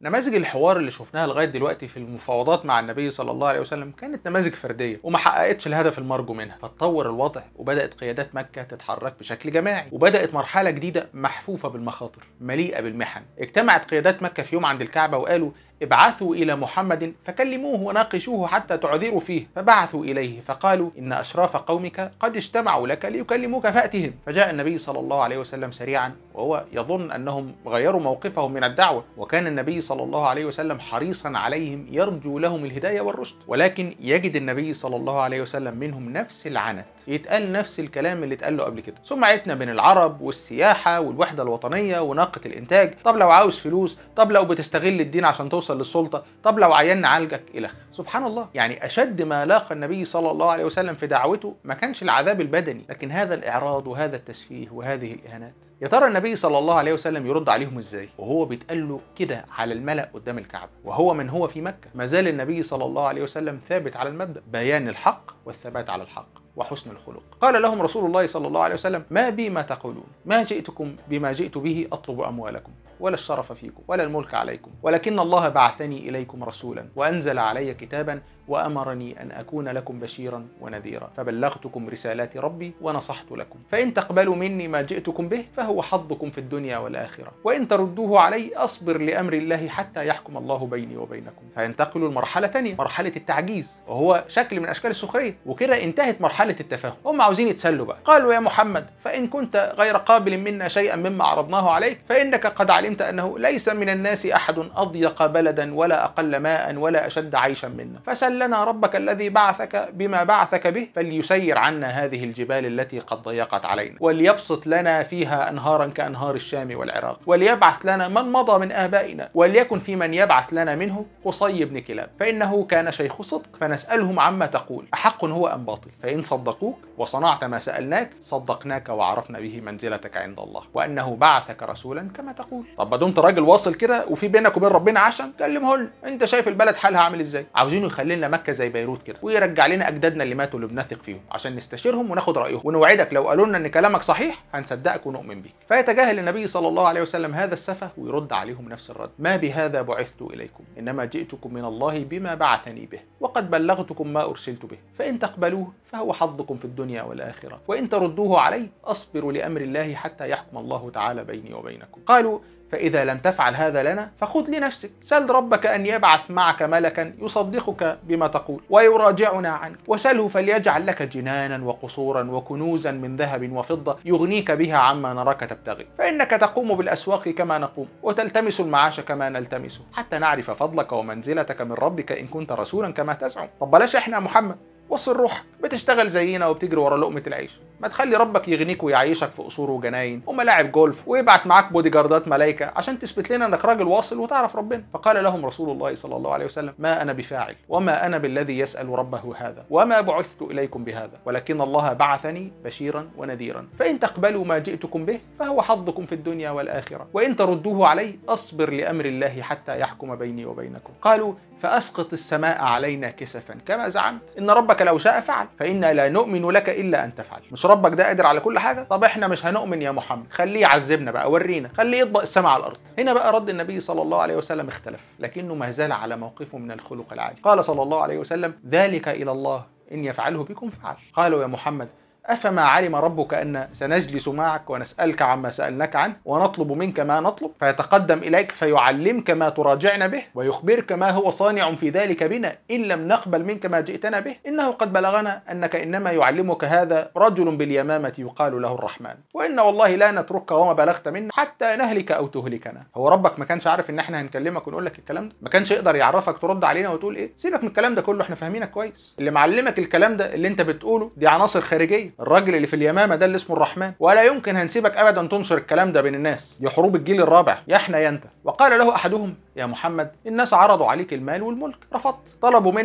نماذج الحوار اللي شفناها لغايه دلوقتي في المفاوضات مع النبي صلى الله عليه وسلم كانت نماذج فرديه وما حققتش الهدف المرجو منها فتطور الوضع وبدات قيادات مكه تتحرك بشكل جماعي وبدات مرحله جديده محفوفه بالمخاطر مليئه بالمحن اجتمعت قيادات مكه في يوم عند الكعبه وقالوا ابعثوا إلى محمد فكلموه وناقشوه حتى تعذروا فيه فبعثوا إليه فقالوا إن أشراف قومك قد اجتمعوا لك ليكلموك فأتهم فجاء النبي صلى الله عليه وسلم سريعا وهو يظن أنهم غيروا موقفهم من الدعوة وكان النبي صلى الله عليه وسلم حريصا عليهم يرجو لهم الهداية والرشد ولكن يجد النبي صلى الله عليه وسلم منهم نفس العنت يتقال نفس الكلام اللي اتقال له قبل كده سمعتنا بين العرب والسياحة والوحدة الوطنية وناقة الإنتاج طب لو عاوز فلوس طب لو بتستغل الدين عشان توصل للسلطة طب لو عيان نعالجك إلخ سبحان الله يعني أشد ما لاقى النبي صلى الله عليه وسلم في دعوته ما كانش العذاب البدني لكن هذا الإعراض وهذا التسفيه وهذه الإهانات يا ترى النبي صلى الله عليه وسلم يرد عليهم ازاي وهو بيتقال له كده على الملأ قدام الكعبة وهو من هو في مكة ما زال النبي صلى الله عليه وسلم ثابت على المبدأ بيان الحق والثبات على الحق وحسن الخلق قال لهم رسول الله صلى الله عليه وسلم ما بي ما تقولون ما جئتكم بما جئت به أطلب أموالكم ولا الشرف فيكم ولا الملك عليكم ولكن الله بعثني إليكم رسولا وأنزل علي كتابا وأمرني أن أكون لكم بشيرا ونذيرا فبلغتكم رسالات ربي ونصحت لكم فإن تقبلوا مني ما جئتكم به فهو حظكم في الدنيا والآخرة وإن تردوه علي أصبر لأمر الله حتى يحكم الله بيني وبينكم فينتقلوا لمرحلة تانية مرحلة التعجيز وهو شكل من أشكال السخرية وكده انتهت مرحلة التفاهم هم عاوزين يتسلوا بقى قالوا يا محمد فإن كنت غير قابل منا شيئا مما عرضناه عليك فإنك قد علمت أنه ليس من الناس أحد أضيق بلدا ولا أقل ماء ولا أشد عيشا منا فسل لنا ربك الذي بعثك بما بعثك به فليسير عنا هذه الجبال التي قد ضيقت علينا وليبسط لنا فيها أنهارا كأنهار الشام والعراق وليبعث لنا من مضى من آبائنا وليكن في من يبعث لنا منه قصي بن كلاب فإنه كان شيخ صدق فنسألهم عما تقول أحق هو أم باطل فإن صدقوك وصنعت ما سألناك صدقناك وعرفنا به منزلتك عند الله وأنه بعثك رسولا كما تقول طب ما دمت راجل واصل كده وفي بينك وبين ربنا عشم كلمه لنا انت شايف البلد حالها عامل ازاي عاوزينه يخلي لنا مكه زي بيروت كده ويرجع لنا اجدادنا اللي ماتوا اللي بنثق فيهم عشان نستشيرهم وناخد رايهم ونوعدك لو قالوا لنا ان كلامك صحيح هنصدقك ونؤمن بيك فيتجاهل النبي صلى الله عليه وسلم هذا السفه ويرد عليهم نفس الرد ما بهذا بعثت اليكم انما جئتكم من الله بما بعثني به وقد بلغتكم ما ارسلت به فان تقبلوه فهو حظكم في الدنيا والاخره وان تردوه علي اصبروا لامر الله حتى يحكم الله تعالى بيني وبينكم قالوا فإذا لم تفعل هذا لنا فخذ لنفسك سل ربك أن يبعث معك ملكا يصدقك بما تقول ويراجعنا عنك وسله فليجعل لك جنانا وقصورا وكنوزا من ذهب وفضة يغنيك بها عما نراك تبتغي فإنك تقوم بالأسواق كما نقوم وتلتمس المعاش كما نلتمسه حتى نعرف فضلك ومنزلتك من ربك إن كنت رسولا كما تزعم طب بلاش إحنا يا محمد وصل روحك بتشتغل زينا وبتجري ورا لقمه العيش ما تخلي ربك يغنيك ويعيشك في قصور وجناين وملاعب جولف ويبعت معاك بودي جاردات ملائكه عشان تثبت لنا انك راجل واصل وتعرف ربنا فقال لهم رسول الله صلى الله عليه وسلم ما انا بفاعل وما انا بالذي يسال ربه هذا وما بعثت اليكم بهذا ولكن الله بعثني بشيرا ونذيرا فان تقبلوا ما جئتكم به فهو حظكم في الدنيا والاخره وان تردوه علي اصبر لامر الله حتى يحكم بيني وبينكم قالوا فاسقط السماء علينا كسفا كما زعمت ان ربك لو شاء فعل فانا لا نؤمن لك الا ان تفعل مش ربك ده قادر على كل حاجه طب احنا مش هنؤمن يا محمد خليه يعذبنا بقى ورينا خليه يطبق السماء على الارض هنا بقى رد النبي صلى الله عليه وسلم اختلف لكنه ما زال على موقفه من الخلق العالي قال صلى الله عليه وسلم ذلك الى الله ان يفعله بكم فعل قالوا يا محمد أفما علم ربك أن سنجلس معك ونسألك عما سألناك عنه ونطلب منك ما نطلب فيتقدم إليك فيعلمك ما تراجعنا به ويخبرك ما هو صانع في ذلك بنا إن لم نقبل منك ما جئتنا به إنه قد بلغنا أنك إنما يعلمك هذا رجل باليمامة يقال له الرحمن وإن والله لا نتركك وما بلغت منا حتى نهلك أو تهلكنا هو ربك ما كانش عارف إن إحنا هنكلمك ونقول لك الكلام ده ما كانش يقدر يعرفك ترد علينا وتقول إيه سيبك من الكلام ده كله إحنا فاهمينك كويس اللي معلمك الكلام ده اللي أنت بتقوله دي عناصر خارجية الراجل اللي في اليمامه ده اللي اسمه الرحمن ولا يمكن هنسيبك ابدا تنشر الكلام ده بين الناس دي حروب الجيل الرابع يا احنا يا انت وقال له احدهم يا محمد الناس عرضوا عليك المال والملك رفضت طلبوا منك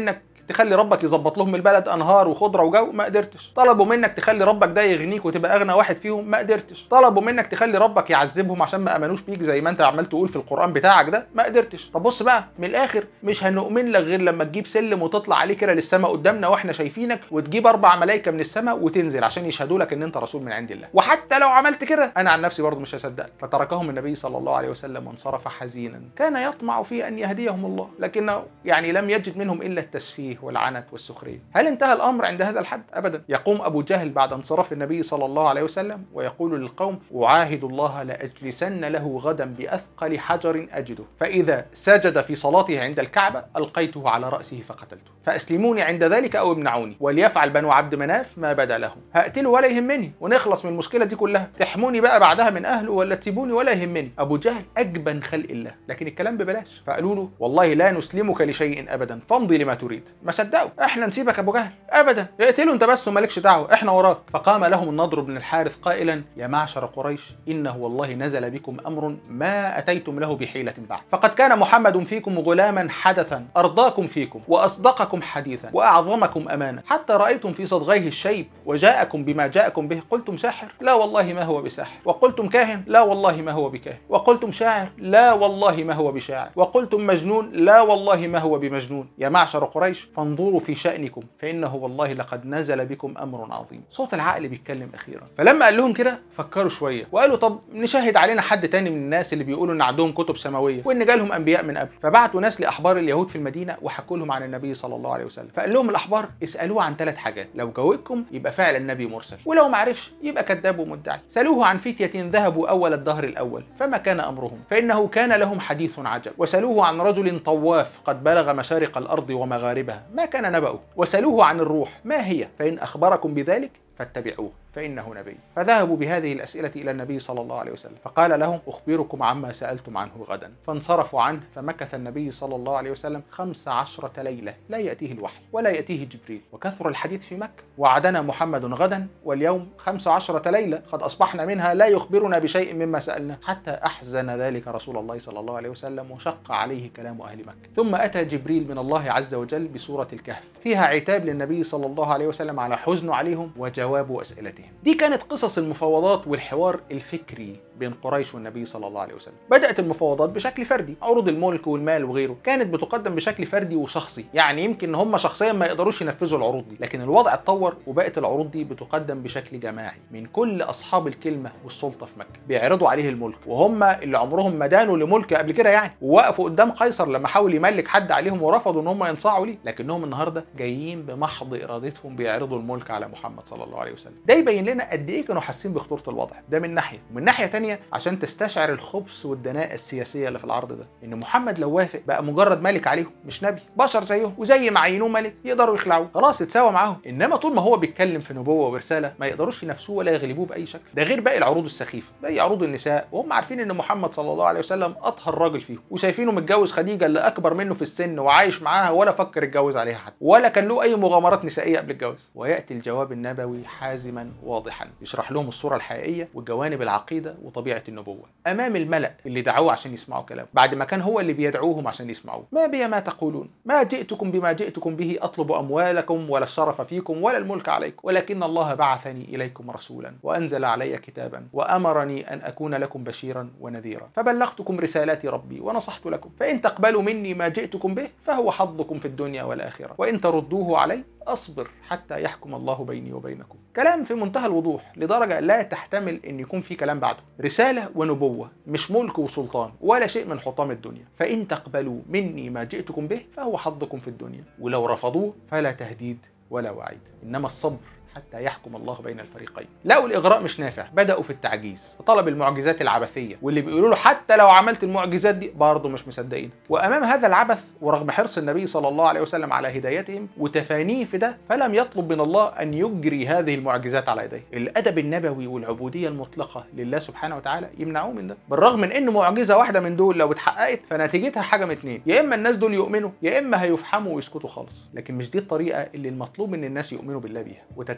تخلي ربك يظبط لهم البلد انهار وخضره وجو ما قدرتش طلبوا منك تخلي ربك ده يغنيك وتبقى اغنى واحد فيهم ما قدرتش طلبوا منك تخلي ربك يعذبهم عشان ما امنوش بيك زي ما انت عمال تقول في القران بتاعك ده ما قدرتش طب بص بقى من الاخر مش هنؤمن لك غير لما تجيب سلم وتطلع عليه كده للسماء قدامنا واحنا شايفينك وتجيب اربع ملائكه من السماء وتنزل عشان يشهدوا لك ان انت رسول من عند الله وحتى لو عملت كده انا عن نفسي برضه مش هصدقك فتركهم النبي صلى الله عليه وسلم وانصرف حزينا كان يطمع في ان يهديهم الله لكنه يعني لم يجد منهم الا التسفيه والعنت والسخريه هل انتهى الامر عند هذا الحد ابدا يقوم ابو جهل بعد انصراف النبي صلى الله عليه وسلم ويقول للقوم اعاهد الله لاجلسن له غدا باثقل حجر اجده فاذا سجد في صلاته عند الكعبه القيته على راسه فقتلته فاسلموني عند ذلك او امنعوني وليفعل بنو عبد مناف ما بدا لهم هقتله ولا يهمني ونخلص من المشكله دي كلها تحموني بقى بعدها من اهله ولا تسيبوني ولا يهمني ابو جهل اجبن خلق الله لكن الكلام ببلاش فقالوا له والله لا نسلمك لشيء ابدا فامضي لما تريد ما صدقوا احنا نسيبك ابو جهل ابدا اقتله انت بس ومالكش دعوه احنا وراك فقام لهم النضر بن الحارث قائلا يا معشر قريش انه والله نزل بكم امر ما اتيتم له بحيله بعد فقد كان محمد فيكم غلاما حدثا ارضاكم فيكم واصدقكم حديثا واعظمكم امانه حتى رايتم في صدغيه الشيب وجاءكم بما جاءكم به قلتم ساحر لا والله ما هو بساحر وقلتم كاهن لا والله ما هو بكاهن وقلتم شاعر لا والله ما هو بشاعر وقلتم مجنون لا والله ما هو بمجنون يا معشر قريش فانظروا في شأنكم فإنه والله لقد نزل بكم أمر عظيم صوت العقل بيتكلم أخيرا فلما قال لهم كده فكروا شوية وقالوا طب نشاهد علينا حد تاني من الناس اللي بيقولوا إن عندهم كتب سماوية وإن جالهم أنبياء من قبل فبعتوا ناس لأحبار اليهود في المدينة وحكوا لهم عن النبي صلى الله عليه وسلم فقال لهم الأحبار اسألوه عن ثلاث حاجات لو جاوبكم يبقى فعلا النبي مرسل ولو ما عرفش يبقى كذاب ومدعي سألوه عن فتية ذهبوا أول الدهر الأول فما كان أمرهم فإنه كان لهم حديث عجب وسألوه عن رجل طواف قد بلغ مشارق الأرض ومغاربها ما كان نبأه وسألوه عن الروح ما هي فإن أخبركم بذلك فاتبعوه فإنه نبي فذهبوا بهذه الأسئلة إلى النبي صلى الله عليه وسلم فقال لهم أخبركم عما سألتم عنه غدا فانصرفوا عنه فمكث النبي صلى الله عليه وسلم خمس عشرة ليلة لا يأتيه الوحي ولا يأتيه جبريل وكثر الحديث في مكة وعدنا محمد غدا واليوم خمس عشرة ليلة قد أصبحنا منها لا يخبرنا بشيء مما سألنا حتى أحزن ذلك رسول الله صلى الله عليه وسلم وشق عليه كلام أهل مكة ثم أتى جبريل من الله عز وجل بسورة الكهف فيها عتاب للنبي صلى الله عليه وسلم على حزنه عليهم وجواب أسئلتهم دي كانت قصص المفاوضات والحوار الفكري بين قريش والنبي صلى الله عليه وسلم بدأت المفاوضات بشكل فردي عروض الملك والمال وغيره كانت بتقدم بشكل فردي وشخصي يعني يمكن هم شخصيا ما يقدروش ينفذوا العروض دي لكن الوضع اتطور وبقت العروض دي بتقدم بشكل جماعي من كل أصحاب الكلمة والسلطة في مكة بيعرضوا عليه الملك وهم اللي عمرهم ما دانوا لملك قبل كده يعني ووقفوا قدام قيصر لما حاول يملك حد عليهم ورفضوا ان هم ينصاعوا ليه لكنهم النهارده جايين بمحض ارادتهم بيعرضوا الملك على محمد صلى الله عليه وسلم ده يبين لنا قد ايه كانوا حاسين بخطوره الوضع ده من ناحيه ومن ناحيه تانية عشان تستشعر الخبث والدناءة السياسية اللي في العرض ده إن محمد لو وافق بقى مجرد ملك عليهم مش نبي بشر زيهم وزي ما عينوه ملك يقدروا يخلعوه خلاص اتساوى معاهم إنما طول ما هو بيتكلم في نبوة ورسالة ما يقدروش ينافسوه ولا يغلبوه بأي شكل ده غير باقي العروض السخيفة زي عروض النساء وهم عارفين إن محمد صلى الله عليه وسلم أطهر راجل فيهم وشايفينه متجوز خديجة اللي أكبر منه في السن وعايش معاها ولا فكر يتجوز عليها حتى ولا كان له أي مغامرات نسائية قبل الجواز ويأتي الجواب النبوي حازما واضحا يشرح لهم الصورة الحقيقية وجوانب العقيدة وطبيعة النبوة أمام الملأ اللي دعوه عشان يسمعوا كلامه بعد ما كان هو اللي بيدعوهم عشان يسمعوه ما بي ما تقولون ما جئتكم بما جئتكم به أطلب أموالكم ولا الشرف فيكم ولا الملك عليكم ولكن الله بعثني إليكم رسولا وأنزل علي كتابا وأمرني أن أكون لكم بشيرا ونذيرا فبلغتكم رسالات ربي ونصحت لكم فإن تقبلوا مني ما جئتكم به فهو حظكم في الدنيا والآخرة وإن تردوه علي أصبر حتى يحكم الله بيني وبينكم كلام في منتهى الوضوح لدرجة لا تحتمل أن يكون في كلام بعده رسالة ونبوة مش ملك وسلطان ولا شيء من حطام الدنيا فإن تقبلوا مني ما جئتكم به فهو حظكم في الدنيا ولو رفضوه فلا تهديد ولا وعيد إنما الصبر حتى يحكم الله بين الفريقين لقوا الاغراء مش نافع بداوا في التعجيز وطلب المعجزات العبثيه واللي بيقولوا له حتى لو عملت المعجزات دي برضه مش مصدقين وامام هذا العبث ورغم حرص النبي صلى الله عليه وسلم على هدايتهم وتفانيه في ده فلم يطلب من الله ان يجري هذه المعجزات على يديه الادب النبوي والعبوديه المطلقه لله سبحانه وتعالى يمنعوه من ده بالرغم من ان معجزه واحده من دول لو اتحققت فنتيجتها حاجه من اتنين يا اما الناس دول يؤمنوا يا اما هيفحموا ويسكتوا خالص لكن مش دي الطريقه اللي المطلوب من الناس يؤمنوا بالله بيها وتتناسب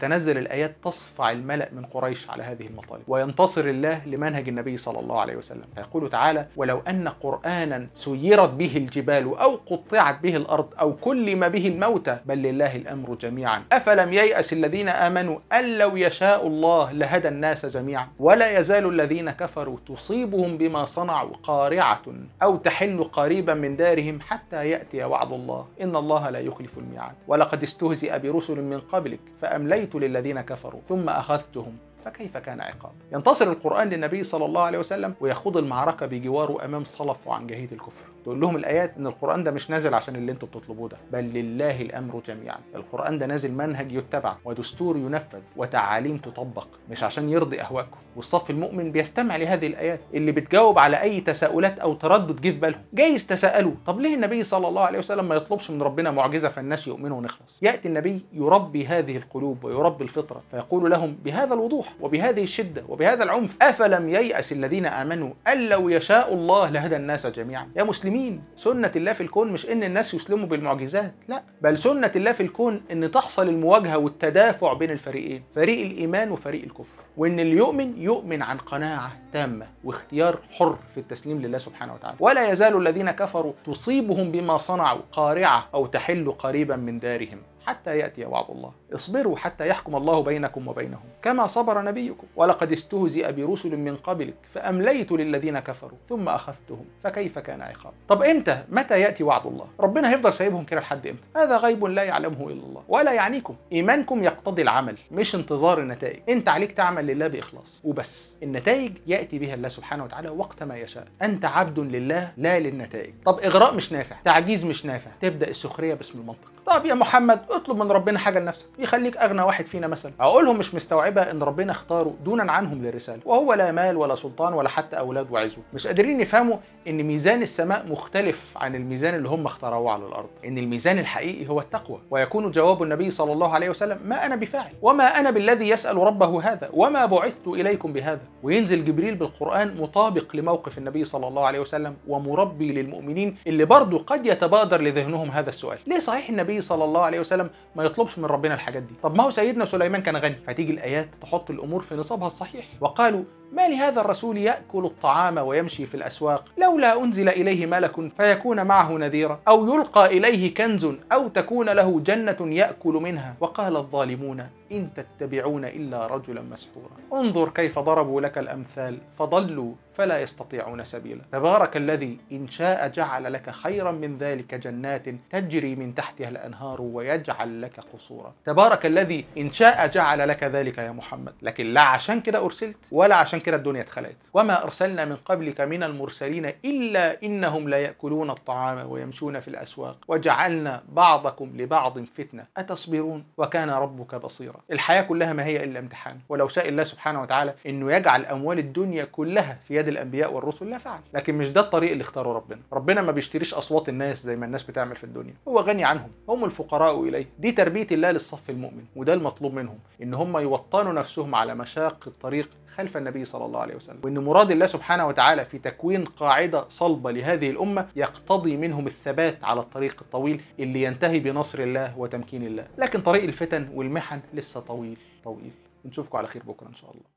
وتتنزل الآيات تصفع الملأ من قريش على هذه المطالب وينتصر الله لمنهج النبي صلى الله عليه وسلم فيقول تعالى ولو أن قرآنا سيرت به الجبال أو قطعت به الأرض أو كلم به الموتى بل لله الأمر جميعا أفلم ييأس الذين آمنوا أن لو يشاء الله لهدى الناس جميعا ولا يزال الذين كفروا تصيبهم بما صنعوا قارعة أو تحل قريبا من دارهم حتى يأتي وعد الله إن الله لا يخلف الميعاد ولقد استهزئ برسل من قبلك فأمليت للذين كفروا ثم أخذتهم فكيف كان عقاب ينتصر القرآن للنبي صلى الله عليه وسلم ويخوض المعركة بجواره أمام صلف وعن جهيد الكفر تقول لهم الآيات إن القرآن ده مش نازل عشان اللي انتوا بتطلبوه ده بل لله الأمر جميعا القرآن ده نازل منهج يتبع ودستور ينفذ وتعاليم تطبق مش عشان يرضي أهواءكم والصف المؤمن بيستمع لهذه الآيات اللي بتجاوب على أي تساؤلات أو تردد جه في بالهم جايز تساءلوا طب ليه النبي صلى الله عليه وسلم ما يطلبش من ربنا معجزة فالناس يؤمنوا ونخلص يأتي النبي يربي هذه القلوب ويربي الفطرة فيقول لهم بهذا الوضوح وبهذه الشدة وبهذا العنف أفلم ييأس الذين آمنوا أن لو يشاء الله لهدى الناس جميعا يا مسلمين سنة الله في الكون مش إن الناس يسلموا بالمعجزات لا بل سنة الله في الكون إن تحصل المواجهة والتدافع بين الفريقين فريق الإيمان وفريق الكفر وإن اللي يؤمن يؤمن عن قناعة تامة واختيار حر في التسليم لله سبحانه وتعالى ولا يزال الذين كفروا تصيبهم بما صنعوا قارعة أو تحل قريبا من دارهم حتى يأتي وعد الله اصبروا حتى يحكم الله بينكم وبينهم كما صبر نبيكم ولقد استهزئ برسل من قبلك فأمليت للذين كفروا ثم أخذتهم فكيف كان عقاب طب امتى متى يأتي وعد الله ربنا هيفضل سايبهم كده لحد امتى هذا غيب لا يعلمه إلا الله ولا يعنيكم إيمانكم يقتضي العمل مش انتظار النتائج انت عليك تعمل لله بإخلاص وبس النتائج يأتي بها الله سبحانه وتعالى وقت ما يشاء أنت عبد لله لا للنتائج طب إغراء مش نافع تعجيز مش نافع تبدأ السخرية باسم المنطق طب يا محمد اطلب من ربنا حاجه لنفسك يخليك اغنى واحد فينا مثلا عقولهم مش مستوعبه ان ربنا اختاره دونا عنهم للرساله وهو لا مال ولا سلطان ولا حتى اولاد وعزوه مش قادرين يفهموا ان ميزان السماء مختلف عن الميزان اللي هم اختاروه على الارض ان الميزان الحقيقي هو التقوى ويكون جواب النبي صلى الله عليه وسلم ما انا بفاعل وما انا بالذي يسال ربه هذا وما بعثت اليكم بهذا وينزل جبريل بالقران مطابق لموقف النبي صلى الله عليه وسلم ومربي للمؤمنين اللي برضه قد يتبادر لذهنهم هذا السؤال ليه صحيح النبي صلى الله عليه وسلم ما يطلبش من ربنا الحاجات دي طب ما هو سيدنا سليمان كان غني فتيجي الايات تحط الامور في نصابها الصحيح وقالوا ما لهذا الرسول ياكل الطعام ويمشي في الاسواق لولا انزل اليه ملك فيكون معه نذيرا او يلقى اليه كنز او تكون له جنه ياكل منها وقال الظالمون ان تتبعون الا رجلا مسحورا انظر كيف ضربوا لك الامثال فضلوا فلا يستطيعون سبيلا تبارك الذي ان شاء جعل لك خيرا من ذلك جنات تجري من تحتها الانهار ويجعل لك قصورا تبارك الذي ان شاء جعل لك ذلك يا محمد لكن لا عشان كده ارسلت ولا عشان كده الدنيا اتخلقت وما ارسلنا من قبلك من المرسلين الا انهم لا ياكلون الطعام ويمشون في الاسواق وجعلنا بعضكم لبعض فتنه اتصبرون وكان ربك بصيرا الحياه كلها ما هي الا امتحان ولو شاء الله سبحانه وتعالى انه يجعل اموال الدنيا كلها في يد الانبياء والرسل لا فعل لكن مش ده الطريق اللي اختاره ربنا ربنا ما بيشتريش اصوات الناس زي ما الناس بتعمل في الدنيا هو غني عنهم هم الفقراء اليه دي تربيه الله للصف المؤمن وده المطلوب منهم ان هم يوطنوا نفسهم على مشاق الطريق خلف النبي صلى الله عليه وسلم وان مراد الله سبحانه وتعالى في تكوين قاعده صلبه لهذه الامه يقتضي منهم الثبات على الطريق الطويل اللي ينتهي بنصر الله وتمكين الله لكن طريق الفتن والمحن لسه طويل طويل نشوفكم على خير بكره ان شاء الله